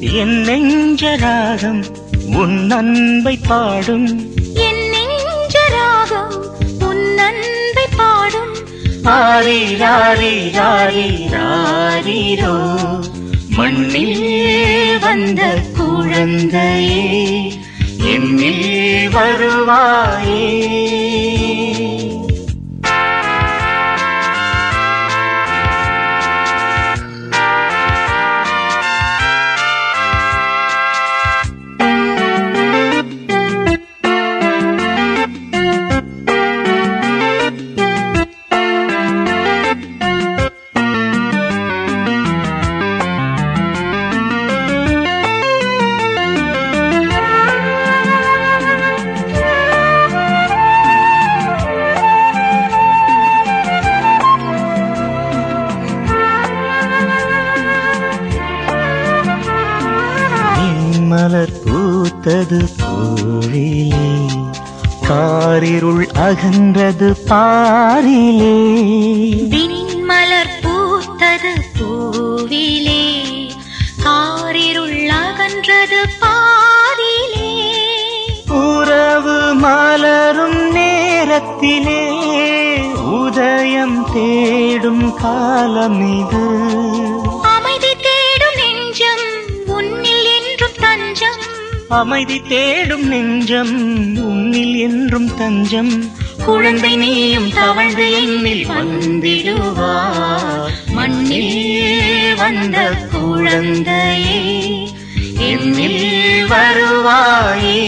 என் நெஞ்சராகம் உன் அன்பை பாடும் என் நெஞ்சராகம் உன் அன்பை பாடும் ஆரி ராரி ராரி ராரிரோ மண்ணில் வந்த குழந்தையே என்னில் வருவாயே மலர் பூத்தது பூவிலே காரிருள் அகன்றது பாரிலே விண்மலர் பூத்தது பூவிலே காரிருள் அகன்றது பாரிலே உறவு மலரும் நேரத்திலே உதயம் தேடும் காலம் இது அமைதி தேடும் நெஞ்சம் உன்னில் என்றும் தஞ்சம் அமைதி தேடும் நெஞ்சம் உன்னில் என்றும் தஞ்சம் குழந்தை நீயும் தவழ்ந்து எண்ணில் வந்திடுவார் மண்ணில் வந்த குழந்தையே என்னில் வருவாயே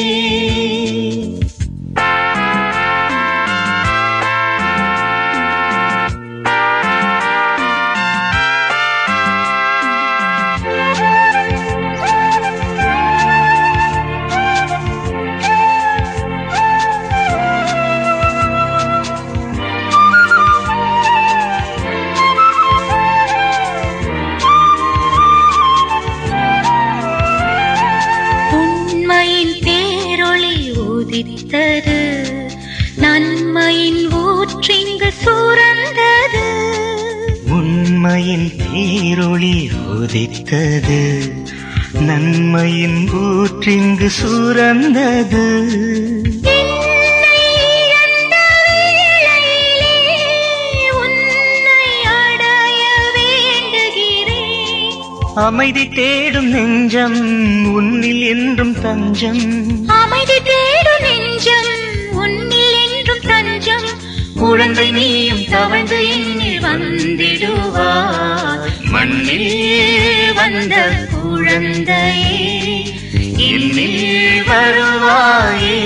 உண்மையின் பேரொளி உதித்தது நன்மையின் ஊற்றிங்கு சுரந்தது உண்மையின் தேரொளி உதித்தது நன்மையின் ஊற்றிங்கு சுரந்தது என்னை இழந்த வேளையிலே உன்னை அடைய வேண்டுகிறேன் அமைதி தேடும் நெஞ்சம் உன்னில் என்றும் தஞ்சம் அமைதி தேடும் நெஞ்சம் உன்னில் என்றும் தஞ்சம் குழந்தை நீயும் தவழ்ந்து எண்ணில் வந்திடுவார் மண்ணில் வந்த குழந்தையே என்னில் வருவாயே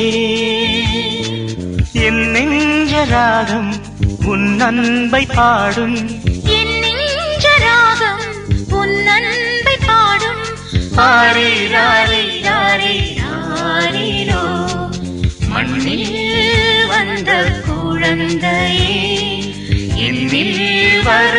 என் நெஞ்சராகம் உன் அன்பை பாடும் என் நெஞ்சராகம் உன் அன்பை பாடும் ஆரி ராரி ராரி ராரிரோ மண்ணில் வந்த குழந்தையே என்னில் வரு